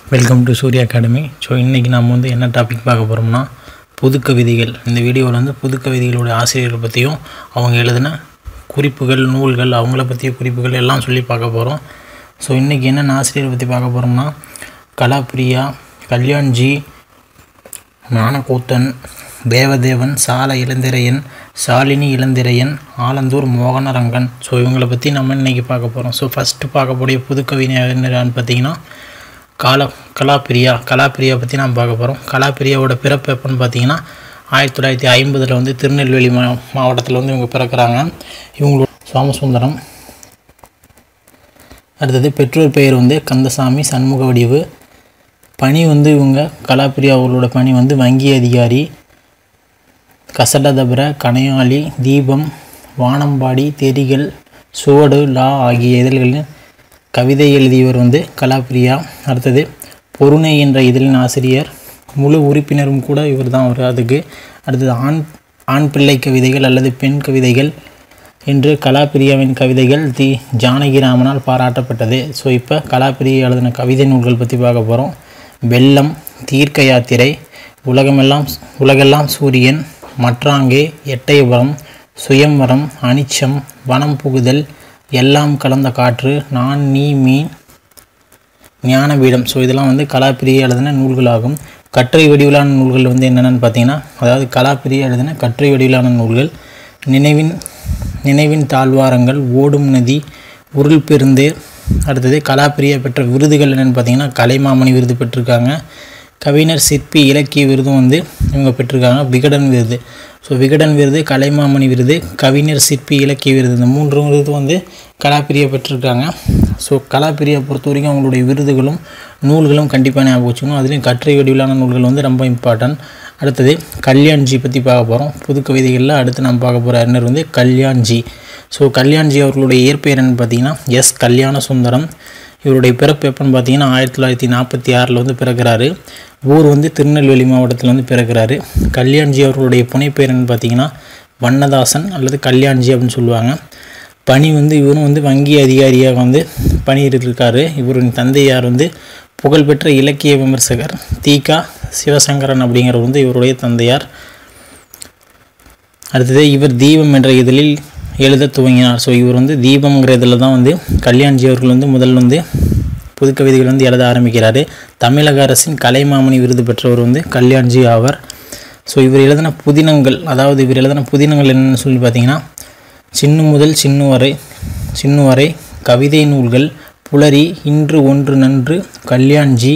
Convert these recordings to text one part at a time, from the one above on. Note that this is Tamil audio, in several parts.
welcome to Surya academy so இன்றைக்கி நம்ம வந்து என்ன டாபிக் பார்க்க போகிறோம்னா புது கவிதைகள் இந்த வீடியோவில் வந்து புது கவிதைகளோட ஆசிரியர்கள் பற்றியும் அவங்க எழுதின குறிப்புகள் நூல்கள் அவங்கள பற்றிய குறிப்புகள் எல்லாம் சொல்லி பார்க்க போகிறோம் ஸோ இன்றைக்கி என்னென்ன ஆசிரியரை பற்றி பார்க்க போகிறோம்னா கலாப்ரியா கல்யாண்ஜி ஞானக்கூத்தன் தேவதேவன் சால இளந்திரையன் சாலினி இளந்திரையன் ஆலந்தூர் மோகனரங்கன் ஸோ இவங்களை பற்றி நம்ம இன்றைக்கி பார்க்க போகிறோம் ஸோ ஃபஸ்ட்டு பார்க்கக்கூடிய புது கவிஞர் என்னன்னு பார்த்தீங்கன்னா கால கலாப்பிரியா கலாப்பிரியா பற்றி நாம் பார்க்க போகிறோம் கலாப்பிரியாவோட பிறப்பு எப்போன்னு பார்த்தீங்கன்னா ஆயிரத்தி தொள்ளாயிரத்தி ஐம்பதில் வந்து திருநெல்வேலி மா மாவட்டத்தில் வந்து இவங்க பிறக்கிறாங்க இவங்களோட சோமசுந்தரம் அடுத்தது பெற்றோர் பெயர் வந்து கந்தசாமி சண்முக வடிவு பணி வந்து இவங்க கலாப்பிரியா அவர்களோட பணி வந்து வங்கி அதிகாரி கசடதபர கணையாளி தீபம் வானம்பாடி தெரிகள் சுவடு லா ஆகிய இதழ்களில் கவிதை எழுதியவர் வந்து கலாப்பிரியா அடுத்தது பொருணை என்ற இதழின் ஆசிரியர் முழு உறுப்பினரும் கூட இவர் தான் அவர் அதுக்கு அடுத்தது ஆண் ஆண் பிள்ளை கவிதைகள் அல்லது பெண் கவிதைகள் என்று கலாப்பிரியாவின் கவிதைகள் தி ஜானகிராமனால் பாராட்டப்பட்டது ஸோ இப்போ கலாப்பிரியா எழுதின கவிதை நூல்கள் பற்றி பார்க்க போகிறோம் வெள்ளம் தீர்க்க யாத்திரை உலகமெல்லாம் உலகெல்லாம் சூரியன் மற்றாங்கே எட்டயபுரம் சுயம்வரம் அனிச்சம் வனம் புகுதல் எல்லாம் கலந்த காற்று நான் நீ மீன் ஞானபீடம் ஸோ இதெல்லாம் வந்து கலாப்பிரியை எழுதின நூல்களாகும் கட்டுரை வடிவிலான நூல்கள் வந்து என்னென்னு பார்த்தீங்கன்னா அதாவது கலாப்பிரியை எழுதின கட்டுரை வடிவிலான நூல்கள் நினைவின் நினைவின் தாழ்வாரங்கள் ஓடும் நதி உருள் பெருந்தேர் அடுத்தது கலாப்பிரியா பெற்ற விருதுகள் என்னென்னு பார்த்தீங்கன்னா கலைமாமணி விருது பெற்றிருக்காங்க கவிஞர் சிற்பி இலக்கிய விருதும் வந்து இவங்க பெற்றிருக்காங்க விகடன் விருது ஸோ விகடன் விருது கலைமாமணி விருது கவிஞர் சிற்பி இலக்கிய விருது இந்த மூன்று விருது வந்து கலாப்பிரியா பெற்றிருக்காங்க ஸோ கலாப்பிரியா பொறுத்த வரைக்கும் அவங்களுடைய விருதுகளும் நூல்களும் கண்டிப்பாக ஞாபகம் வச்சுக்கணும் அதுலேயும் கட்டுரை வடிவிலான நூல்கள் வந்து ரொம்ப இம்பார்ட்டன்ட் அடுத்தது கல்யாண்ஜி பற்றி பார்க்க போகிறோம் புது கவிதைகளில் அடுத்து நம்ம பார்க்க போகிற அறிஞர் வந்து கல்யாண்ஜி ஸோ கல்யாண்ஜி அவர்களுடைய இயற்பெயர் என்னன்னு பார்த்தீங்கன்னா எஸ் கல்யாண சுந்தரம் இவருடைய பிறப்பு எப்போன்னு பார்த்தீங்கன்னா ஆயிரத்தி தொள்ளாயிரத்தி நாற்பத்தி ஆறில் வந்து பிறக்கிறாரு ஊர் வந்து திருநெல்வேலி மாவட்டத்தில் வந்து பிறக்கிறாரு கல்யாண்ஜி அவர்களுடைய புனைப்பெயர் என்னன்னு பார்த்தீங்கன்னா வண்ணதாசன் அல்லது கல்யாண்ஜி அப்படின்னு சொல்லுவாங்க பணி வந்து இவரும் வந்து வங்கி அதிகாரியாக வந்து பணியிருக்காரு இவரின் தந்தையார் வந்து புகழ்பெற்ற இலக்கிய விமர்சகர் தீகா சிவசங்கரன் அப்படிங்கிறவர் வந்து இவருடைய தந்தையார் அடுத்தது இவர் தீபம் என்ற இதழில் எழுத துவங்கினார் ஸோ இவர் வந்து தீபம்ங்கிற இதில் தான் வந்து கல்யாண்ஜி அவர்கள் வந்து முதல் வந்து புது கவிதைகள் வந்து எழுத ஆரம்பிக்கிறாரு தமிழக அரசின் கலைமாமணி விருது பெற்றவர் வந்து கல்யாண்ஜி ஆவர் ஸோ இவர் எழுதின புதினங்கள் அதாவது இவர் எழுதின புதினங்கள் என்னென்னு சொல்லி பார்த்தீங்கன்னா சின்னு முதல் சின்னு வரை சின்னு வரை கவிதை நூல்கள் புலரி இன்று ஒன்று நன்று கல்யாண்ஜி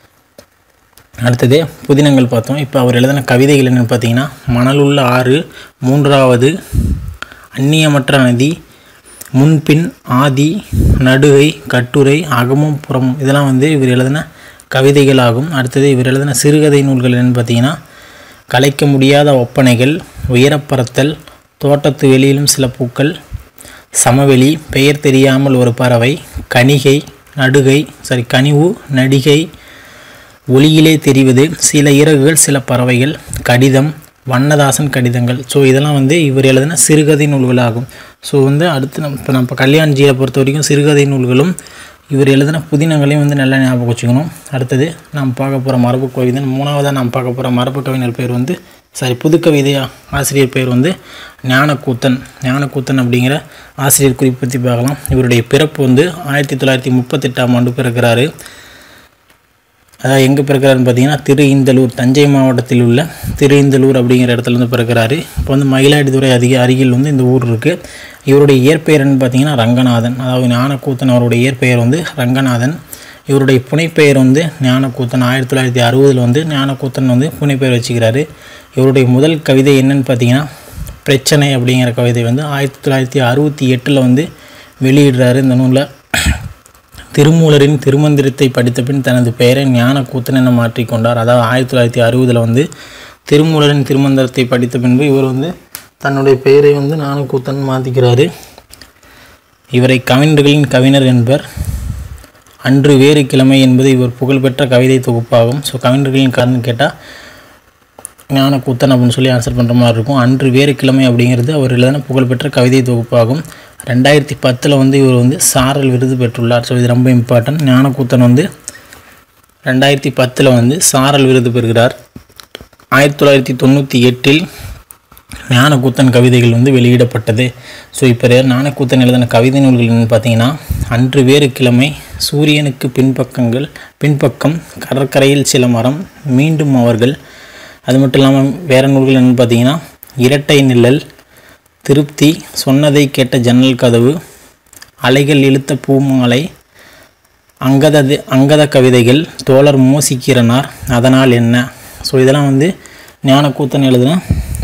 அடுத்தது புதினங்கள் பார்த்தோம் இப்போ அவர் எழுதின கவிதைகள் என்னென்னு பார்த்தீங்கன்னா மணலுள்ள ஆறு மூன்றாவது அந்நியமற்ற நதி முன்பின் ஆதி நடுகை கட்டுரை அகமும் புறமும் இதெல்லாம் வந்து இவர் எழுதின கவிதைகள் ஆகும் அடுத்தது இவர் எழுதின சிறுகதை நூல்கள் என்னென்னு பார்த்தீங்கன்னா கலைக்க முடியாத ஒப்பனைகள் உயரப்பறத்தல் தோட்டத்து வெளியிலும் சில பூக்கள் சமவெளி பெயர் தெரியாமல் ஒரு பறவை கணிகை நடுகை சாரி கனிவு நடிகை ஒளியிலே தெரிவது சில இறகுகள் சில பறவைகள் கடிதம் வண்ணதாசன் கடிதங்கள் ஸோ இதெல்லாம் வந்து இவர் எழுதின சிறுகதை நூல்களாகும் ஸோ வந்து அடுத்து நம்ம இப்போ நம்ம கல்யாண்ஜியை பொறுத்த வரைக்கும் சிறுகதை நூல்களும் இவர் எழுதின புதினங்களையும் வந்து நல்லா ஞாபகம் வச்சுக்கணும் அடுத்தது நாம் பார்க்க போகிற மரபு கவிதை மூணாவதாக நாம் பார்க்க போகிற மரபு கவிஞர் பேர் வந்து சாரி புது கவிதையா ஆசிரியர் பேர் வந்து ஞானக்கூத்தன் ஞானக்கூத்தன் அப்படிங்கிற ஆசிரியர் குறிப்பு பற்றி பார்க்கலாம் இவருடைய பிறப்பு வந்து ஆயிரத்தி தொள்ளாயிரத்தி முப்பத்தெட்டாம் ஆண்டு பிறக்கிறாரு அதாவது எங்கே பிறக்கிறாருன்னு பார்த்தீங்கன்னா திரு இந்தலூர் தஞ்சை மாவட்டத்தில் உள்ள திரு இந்தலூர் அப்படிங்கிற இடத்துல வந்து பிறக்கிறாரு இப்போ வந்து மயிலாடுதுறை அதிக அருகில் வந்து இந்த ஊர் இருக்குது இவருடைய இயற்பெயர்னு பார்த்தீங்கன்னா ரங்கநாதன் அதாவது ஞானக்கூத்தன் அவருடைய இயற்பெயர் வந்து ரங்கநாதன் இவருடைய புனைப்பெயர் வந்து ஞானக்கூத்தன் ஆயிரத்தி தொள்ளாயிரத்தி அறுபதில் வந்து ஞானக்கூத்தன் வந்து புனைப்பெயர் வச்சுக்கிறாரு இவருடைய முதல் கவிதை என்னன்னு பார்த்தீங்கன்னா பிரச்சனை அப்படிங்கிற கவிதை வந்து ஆயிரத்தி தொள்ளாயிரத்தி அறுபத்தி எட்டில் வந்து வெளியிடுறாரு இந்த நூலில் திருமூலரின் திருமந்திரத்தை படித்த பின் தனது பெயரை ஞானக்கூத்தன் என மாற்றிக்கொண்டார் அதாவது ஆயிரத்தி தொள்ளாயிரத்தி அறுபதில் வந்து திருமூலரின் திருமந்திரத்தை படித்த பின்பு இவர் வந்து தன்னுடைய பெயரை வந்து ஞானக்கூத்தன் மாற்றிக்கிறாரு இவரை கவிஞர்களின் கவிஞர் என்பர் அன்று வேறு கிழமை என்பது இவர் புகழ்பெற்ற கவிதை தொகுப்பாகும் ஸோ கவிஞர்களின் காரணம் கேட்டால் ஞானக்கூத்தன் அப்படின்னு சொல்லி ஆன்சர் பண்ணுற மாதிரி இருக்கும் அன்று வேறு கிழமை அப்படிங்கிறது அவர் எழுதின புகழ்பெற்ற கவிதை தொகுப்பாகும் ரெண்டாயிரத்தி பத்தில் வந்து இவர் வந்து சாரல் விருது பெற்றுள்ளார் ஸோ இது ரொம்ப இம்பார்ட்டன்ட் ஞானக்கூத்தன் வந்து ரெண்டாயிரத்தி பத்தில் வந்து சாரல் விருது பெறுகிறார் ஆயிரத்தி தொள்ளாயிரத்தி தொண்ணூற்றி எட்டில் ஞானக்கூத்தன் கவிதைகள் வந்து வெளியிடப்பட்டது ஸோ இப்போ ஞானக்கூத்தன் எழுதின கவிதை நூல்கள் என்னன்னு பார்த்தீங்கன்னா அன்று வேறு கிழமை சூரியனுக்கு பின்பக்கங்கள் பின்பக்கம் கடற்கரையில் சில மரம் மீண்டும் அவர்கள் அது மட்டும் இல்லாமல் வேறு நூல்கள் என்னன்னு பார்த்தீங்கன்னா இரட்டை நிழல் திருப்தி சொன்னதை கேட்ட ஜன்னல் கதவு அலைகள் இழுத்த பூமாலை அங்கத அங்கத கவிதைகள் தோழர் மோசிக்கிறனார் அதனால் என்ன ஸோ இதெல்லாம் வந்து ஞானக்கூத்தன் எழுதின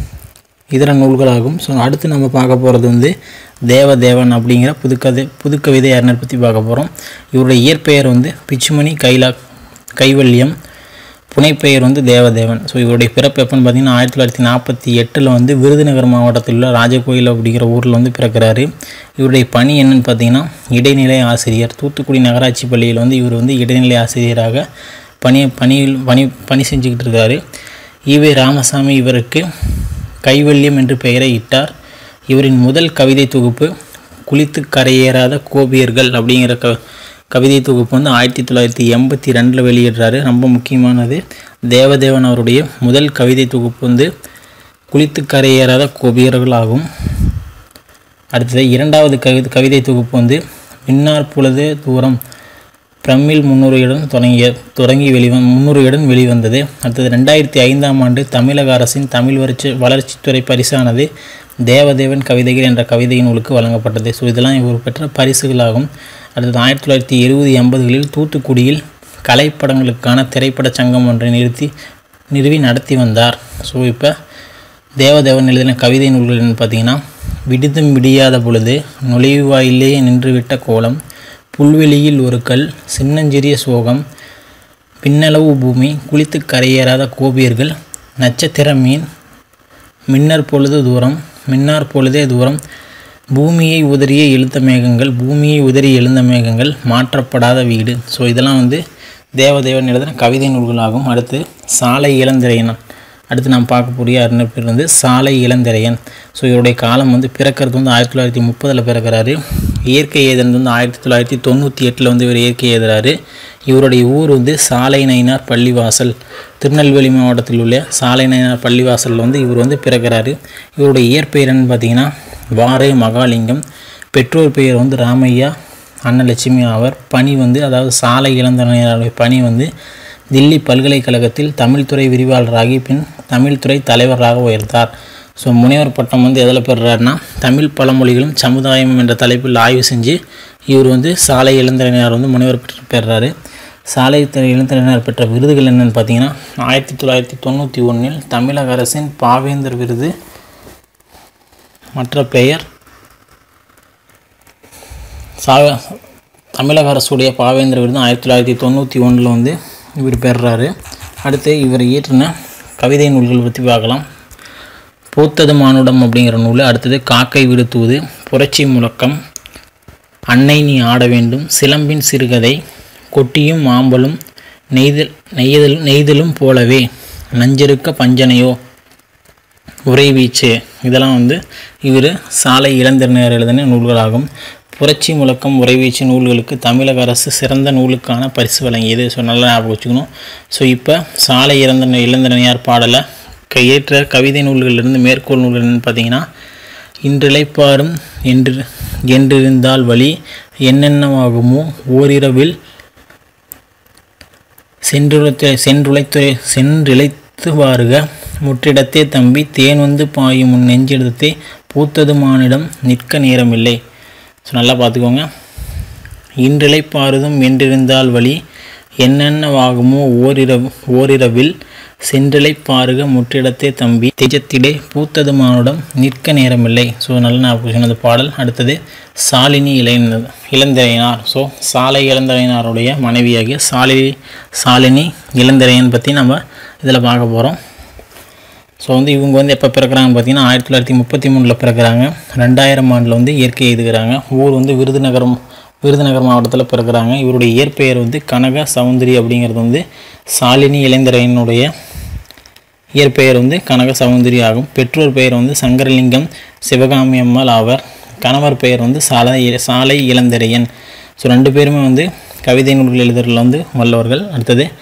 இதர நூல்களாகும் ஸோ அடுத்து நம்ம பார்க்க போகிறது வந்து தேவதேவன் அப்படிங்கிற புதுக்கதை புதுக்கவிதை அறிஞர் பற்றி பார்க்க போகிறோம் இவருடைய இயற்பெயர் வந்து பிச்சுமணி கைலா கைவல்யம் புனைப்பெயர் வந்து தேவதேவன் ஸோ இவருடைய பிறப்பு எப்போன்னு பார்த்தீங்கன்னா ஆயிரத்தி தொள்ளாயிரத்தி நாற்பத்தி எட்டில் வந்து விருதுநகர் மாவட்டத்தில் உள்ள ராஜகோயில் அப்படிங்கிற ஊரில் வந்து பிறக்கிறாரு இவருடைய பணி என்னன்னு பார்த்தீங்கன்னா இடைநிலை ஆசிரியர் தூத்துக்குடி நகராட்சி பள்ளியில் வந்து இவர் வந்து இடைநிலை ஆசிரியராக பணி பணியில் பணி பணி செஞ்சுக்கிட்டு இருக்காரு ஈவே ராமசாமி இவருக்கு கைவல்யம் என்று பெயரை இட்டார் இவரின் முதல் கவிதை தொகுப்பு குளித்து கரையேறாத கோபியர்கள் அப்படிங்கிற க கவிதை தொகுப்பு வந்து ஆயிரத்தி தொள்ளாயிரத்தி எண்பத்தி ரெண்டில் வெளியிடுறாரு ரொம்ப முக்கியமானது தேவதேவன் அவருடைய முதல் கவிதை தொகுப்பு வந்து குளித்து கரையேறாத கோபியர்கள் ஆகும் அடுத்தது இரண்டாவது கவிதை கவிதை தொகுப்பு வந்து மின்னார் பொழுது தூரம் பிரமிழ் முன்னுரையுடன் தொடங்கிய தொடங்கி வெளிவந் முன்னுரையுடன் வெளிவந்தது அடுத்தது ரெண்டாயிரத்தி ஐந்தாம் ஆண்டு தமிழக அரசின் தமிழ் வளர்ச்சி வளர்ச்சித்துறை பரிசானது தேவதேவன் கவிதைகள் என்ற கவிதை நூலுக்கு வழங்கப்பட்டது ஸோ இதெல்லாம் இவர் பெற்ற பரிசுகளாகும் அடுத்தது ஆயிரத்தி தொள்ளாயிரத்தி எழுபது எண்பதுகளில் தூத்துக்குடியில் கலைப்படங்களுக்கான திரைப்பட சங்கம் ஒன்றை நிறுத்தி நிறுவி நடத்தி வந்தார் ஸோ இப்போ தேவதேவன் எழுதின கவிதை நூல்கள் என்னன்னு பார்த்தீங்கன்னா விடுதும் விடியாத பொழுது நுழைவாயிலே நின்றுவிட்ட கோலம் புல்வெளியில் ஒரு கல் சின்னஞ்சிறிய சோகம் பின்னளவு பூமி குளித்து கரையேறாத கோபியர்கள் நட்சத்திர மீன் மின்னர் பொழுது தூரம் மின்னார் பொழுதே தூரம் பூமியை உதறிய எழுந்த மேகங்கள் பூமியை உதறி எழுந்த மேகங்கள் மாற்றப்படாத வீடு ஸோ இதெல்லாம் வந்து தேவதேவன் எழுதின கவிதை நூல்களாகும் அடுத்து சாலை இளந்திரையன் அடுத்து நாம் பார்க்கக்கூடிய அறிஞர் பேர் வந்து சாலை இளந்திரையன் ஸோ இவருடைய காலம் வந்து பிறக்கிறது வந்து ஆயிரத்தி தொள்ளாயிரத்தி முப்பதில் பிறக்கிறாரு இயற்கை ஏதன் வந்து ஆயிரத்தி தொள்ளாயிரத்தி தொண்ணூற்றி எட்டில் வந்து இவர் இயற்கை எழுதுறாரு இவருடைய ஊர் வந்து சாலை நயினார் பள்ளிவாசல் திருநெல்வேலி மாவட்டத்தில் உள்ள சாலை நயினார் பள்ளிவாசலில் வந்து இவர் வந்து பிறக்கிறாரு இவருடைய இயற்பெயர் என்னன்னு பார்த்தீங்கன்னா வாரே மகாலிங்கம் பெற்றோர் பெயர் வந்து ராமையா அன்னலட்சுமி ஆவர் பணி வந்து அதாவது சாலை இளந்தனையருடைய பணி வந்து தில்லி பல்கலைக்கழகத்தில் தமிழ்துறை விரிவாளராகி பின் தமிழ்துறை தலைவராக உயர்ந்தார் ஸோ முனைவர் பட்டம் வந்து எதில் பெறுறாருன்னா தமிழ் பழமொழிகளும் சமுதாயம் என்ற தலைப்பில் ஆய்வு செஞ்சு இவர் வந்து சாலை இளந்திரையினர் வந்து முனைவர் பெற்று பெறுறாரு சாலை இளந்திரையினர் பெற்ற விருதுகள் என்னென்னு பார்த்தீங்கன்னா ஆயிரத்தி தொள்ளாயிரத்தி தொண்ணூற்றி ஒன்றில் தமிழக அரசின் பாவேந்தர் விருது மற்ற பெயர் சா தமிழக அரசுடைய பாவேந்தர் விருது ஆயிரத்தி தொள்ளாயிரத்தி தொண்ணூற்றி ஒன்றில் வந்து இவர் பெறுறாரு அடுத்து இவர் இயற்றின கவிதை நூல்கள் பற்றி பார்க்கலாம் பூத்தது மானுடம் அப்படிங்கிற நூல் அடுத்தது காக்கை விடுத்துவது புரட்சி முழக்கம் அன்னை நீ ஆட வேண்டும் சிலம்பின் சிறுகதை கொட்டியும் மாம்பலும் நெய்தல் நெய்தல் நெய்தலும் போலவே நஞ்சிருக்க பஞ்சனையோ உறைவீச்சு இதெல்லாம் வந்து இவர் சாலை இளந்திரனர் எழுதின நூல்களாகும் புரட்சி முழக்கம் உறைவீச்சு நூல்களுக்கு தமிழக அரசு சிறந்த நூலுக்கான பரிசு வழங்கியது ஸோ நல்லா ஞாபகம் வச்சுக்கணும் ஸோ இப்போ சாலை இறந்த இளந்திரனியார் பாடலை கையேற்ற கவிதை நூல்களிலிருந்து மேற்கோள் நூல்கள் என்னன்னு பார்த்தீங்கன்னா இன்றிழைப்பாரும் என்று என்றிருந்தால் வழி என்னென்னவாகுமோ ஓரிரவில் சென்றுழைத்த சென்றுழைத்து சென்றிழைத்து வாருக முற்றிடத்தே தம்பி தேன் வந்து பாயும் உன் நெஞ்சிடத்தே பூத்தது மானிடம் நிற்க நேரமில்லை ஸோ நல்லா பார்த்துக்கோங்க இன்றிழைப்பாறுதும் என்றிருந்தால் வழி என்னென்னவாகுமோ ஓரிரவு ஓரிரவில் சென்றிலை பாருக முற்றிடத்தே தம்பி தேஜத்திடே பூத்தது மானுடம் நிற்க நேரமில்லை ஸோ நல்ல ஞாபகம் அந்த பாடல் அடுத்தது சாலினி இளைஞர் இளந்திரையனார் ஸோ சாலை இளந்திரையனாருடைய மனைவியாகிய சாலி சாலினி இளந்திரையன் பற்றி நம்ம இதில் பார்க்க போகிறோம் ஸோ வந்து இவங்க வந்து எப்போ பிறக்கிறாங்க பார்த்தீங்கன்னா ஆயிரத்தி தொள்ளாயிரத்தி முப்பத்தி மூணில் பிறக்கிறாங்க ரெண்டாயிரம் ஆண்டில் வந்து இயற்கை எழுதுகிறாங்க ஊர் வந்து விருதுநகரம் விருதுநகர் மாவட்டத்தில் பிறக்கிறாங்க இவருடைய இயற்பெயர் வந்து கனக சௌந்தரி அப்படிங்கிறது வந்து சாலினி இளைஞரையனுடைய இயற்பெயர் வந்து கனக சௌந்தரி ஆகும் பெற்றோர் பெயர் வந்து சங்கரலிங்கம் சிவகாமி அம்மாள் ஆவர் கணவர் பெயர் வந்து சாலை சாலை இளந்திரையன் ஸோ ரெண்டு பேருமே வந்து கவிதை நூல்கள் எழுதுறதுல வந்து வல்லவர்கள் அடுத்தது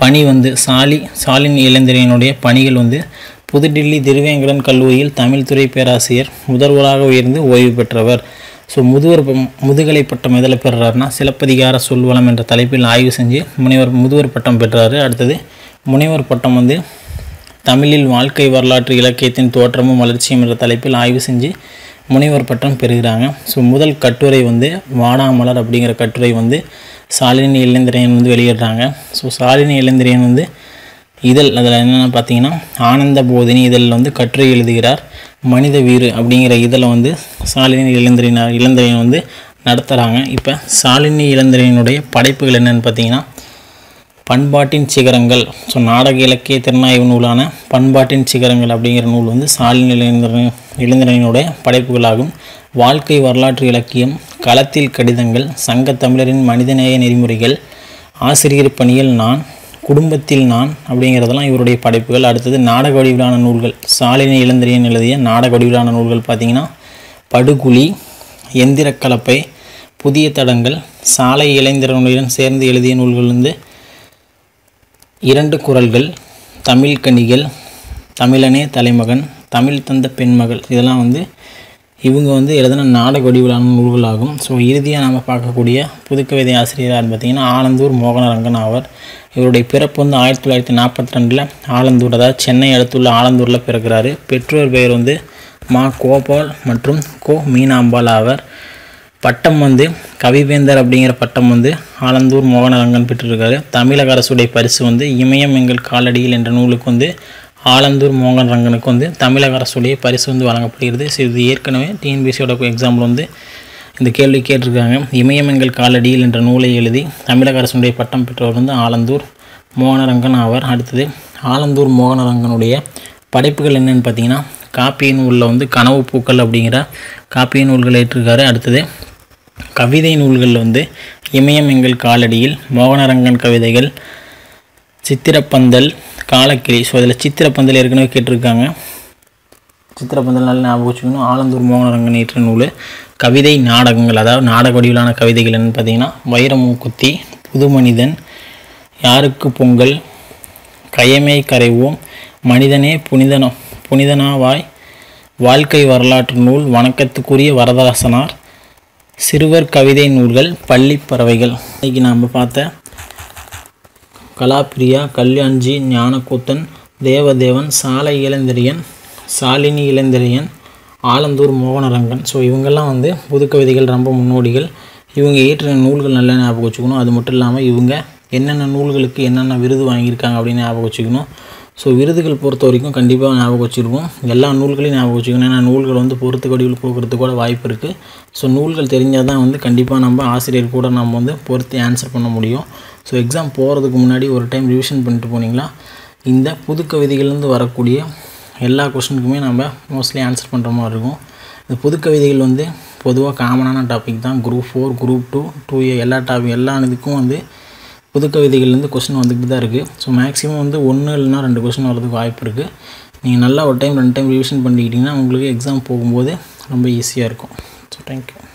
பணி வந்து சாலி சாலின் இளந்திரையனுடைய பணிகள் வந்து புதுடில்லி திருவேங்கடன் கல்லூரியில் தமிழ் துறை பேராசிரியர் முதல்வராக உயர்ந்து ஓய்வு பெற்றவர் ஸோ முதுவர் ப- முதுகலை பட்டம் எதில் பெறுறாருன்னா சிலப்பதிகார சொல்வளம் என்ற தலைப்பில் ஆய்வு செஞ்சு முனைவர் முதுவர் பட்டம் பெற்றாரு அடுத்தது முனைவர் பட்டம் வந்து தமிழில் வாழ்க்கை வரலாற்று இலக்கியத்தின் தோற்றமும் வளர்ச்சியும் என்ற தலைப்பில் ஆய்வு செஞ்சு முனைவர் பட்டம் பெறுகிறாங்க ஸோ முதல் கட்டுரை வந்து வாடாமலர் அப்படிங்கிற கட்டுரை வந்து சாலினி இளந்திரையன் வந்து வெளியிடுறாங்க ஸோ சாலினி இளந்திரையன் வந்து இதழ் அதில் என்னென்ன பார்த்தீங்கன்னா ஆனந்த போதினி இதழில் வந்து கட்டுரை எழுதுகிறார் மனித வீறு அப்படிங்கிற இதழை வந்து சாலினி இளந்திரையன் இளந்திரையன் வந்து நடத்துகிறாங்க இப்போ சாலினி இளந்திரையனுடைய படைப்புகள் என்னென்னு பார்த்தீங்கன்னா பண்பாட்டின் சிகரங்கள் ஸோ நாடக இலக்கிய திறனாய்வு நூலான பண்பாட்டின் சிகரங்கள் அப்படிங்கிற நூல் வந்து சாலினி இளைஞர் இளைஞரனுடைய படைப்புகளாகும் வாழ்க்கை வரலாற்று இலக்கியம் களத்தில் கடிதங்கள் சங்க தமிழரின் மனிதநேய நெறிமுறைகள் ஆசிரியர் பணியில் நான் குடும்பத்தில் நான் அப்படிங்கிறதெல்லாம் இவருடைய படைப்புகள் அடுத்தது நாடக வடிவிலான நூல்கள் சாலினி இளந்திரியன் எழுதிய நாடக வடிவிலான நூல்கள் பார்த்தீங்கன்னா படுகுழி எந்திரக் கலப்பை புதிய தடங்கள் சாலை இளைஞரனுடன் சேர்ந்து எழுதிய நூல்கள் வந்து இரண்டு குரல்கள் தமிழ் கனிகள் தமிழனே தலைமகன் தமிழ் தந்த பெண்மகள் இதெல்லாம் வந்து இவங்க வந்து எழுதின நாடக வடிவிலான நூல்களாகும் ஸோ இறுதியாக நாம் பார்க்கக்கூடிய புதுக்கவிதை ஆசிரியர் யார் பார்த்தீங்கன்னா ஆலந்தூர் மோகனரங்கன் ஆவர் இவருடைய பிறப்பு வந்து ஆயிரத்தி தொள்ளாயிரத்தி நாற்பத்தி ரெண்டில் ஆலந்தூர் அதாவது சென்னை அடுத்துள்ள ஆலந்தூரில் பிறக்கிறாரு பெற்றோர் பெயர் வந்து மா கோபால் மற்றும் கோ மீனாம்பாள் ஆவர் பட்டம் வந்து கவிவேந்தர் அப்படிங்கிற பட்டம் வந்து ஆலந்தூர் மோகனரங்கன் பெற்றிருக்காரு தமிழக அரசுடைய பரிசு வந்து இமயம் எங்கள் காலடியில் என்ற நூலுக்கு வந்து ஆலந்தூர் மோகனரங்கனுக்கு வந்து தமிழக அரசுடைய பரிசு வந்து வழங்கப்படுகிறது ஸோ இது ஏற்கனவே டிஎன்பிசியோட எக்ஸாம்பிள் வந்து இந்த கேள்வி கேட்டிருக்காங்க இமயம் எங்கள் காலடியில் என்ற நூலை எழுதி தமிழக அரசுடைய பட்டம் பெற்றவர் வந்து ஆலந்தூர் மோகனரங்கன் ஆவார் அடுத்தது ஆலந்தூர் மோகனரங்கனுடைய படைப்புகள் என்னென்னு பார்த்தீங்கன்னா காப்பிய நூலில் வந்து கனவு பூக்கள் அப்படிங்கிற காப்பிய நூல்கள் ஏற்றிருக்காரு அடுத்தது கவிதை நூல்களில் வந்து இமயம் எங்கள் காலடியில் மோகனரங்கன் கவிதைகள் சித்திரப்பந்தல் காலக்கிளி ஸோ அதில் சித்திரப்பந்தல் ஏற்கனவே கேட்டிருக்காங்க சித்திரப்பந்தல் நல்லா ஞாபகம் வச்சுக்கணும் ஆலந்தூர் மோகனரங்கன் இயற்ற நூல் கவிதை நாடகங்கள் அதாவது நாடக வடிவிலான கவிதைகள் என்னன்னு பார்த்தீங்கன்னா வைரமூக்குத்தி புது மனிதன் யாருக்கு பொங்கல் கயமே கரைவோம் மனிதனே புனிதன புனிதனாவாய் வாழ்க்கை வரலாற்று நூல் வணக்கத்துக்குரிய வரதராசனார் சிறுவர் கவிதை நூல்கள் பள்ளி பறவைகள் இன்னைக்கு நாம் பார்த்த கலாப்பிரியா கல்யாண்ஜி ஞானக்கூத்தன் தேவதேவன் சாலை இளந்திரியன் சாலினி இளந்திரியன் ஆலந்தூர் மோகனரங்கன் ஸோ இவங்கெல்லாம் வந்து புதுக்கவிதைகள் ரொம்ப முன்னோடிகள் இவங்க இயற்றின நூல்கள் நல்லா ஞாபகம் வச்சுக்கணும் அது மட்டும் இல்லாமல் இவங்க என்னென்ன நூல்களுக்கு என்னென்ன விருது வாங்கியிருக்காங்க அப்படின்னு ஞாபகம் வச்சுக்கணும் ஸோ விருதுகள் பொறுத்த வரைக்கும் கண்டிப்பாக ஞாபகம் வச்சுருக்கோம் எல்லா நூல்களையும் ஞாபகம் வச்சுக்கணும் ஏன்னா நூல்கள் வந்து பொறுத்து வடிவில் போகிறதுக்கு கூட வாய்ப்பு இருக்குது ஸோ நூல்கள் தெரிஞ்சால் தான் வந்து கண்டிப்பாக நம்ம ஆசிரியர் கூட நம்ம வந்து பொறுத்து ஆன்சர் பண்ண முடியும் ஸோ எக்ஸாம் போகிறதுக்கு முன்னாடி ஒரு டைம் ரிவிஷன் பண்ணிட்டு போனீங்களா இந்த புது கவிதைகள்லேருந்து வரக்கூடிய எல்லா கொஷனுக்குமே நம்ம மோஸ்ட்லி ஆன்சர் பண்ணுற மாதிரி இருக்கும் இந்த புது கவிதைகள் வந்து பொதுவாக காமனான டாபிக் தான் group four group two two A எல்லா டாபிக் எல்லா இதுக்கும் வந்து புது கவிதைகள்லேருந்து கொஸ்டின் வந்துக்கிட்டு தான் இருக்குது ஸோ மேக்ஸிமம் வந்து ஒன்று இல்லைனா ரெண்டு கொஸ்டின் வரதுக்கு வாய்ப்பு இருக்குது நீங்கள் நல்லா ஒரு டைம் ரெண்டு டைம் ரிவிஷன் பண்ணிக்கிட்டிங்கன்னா உங்களுக்கு எக்ஸாம் போகும்போது ரொம்ப ஈஸியாக இருக்கும் ஸோ தேங்க்யூ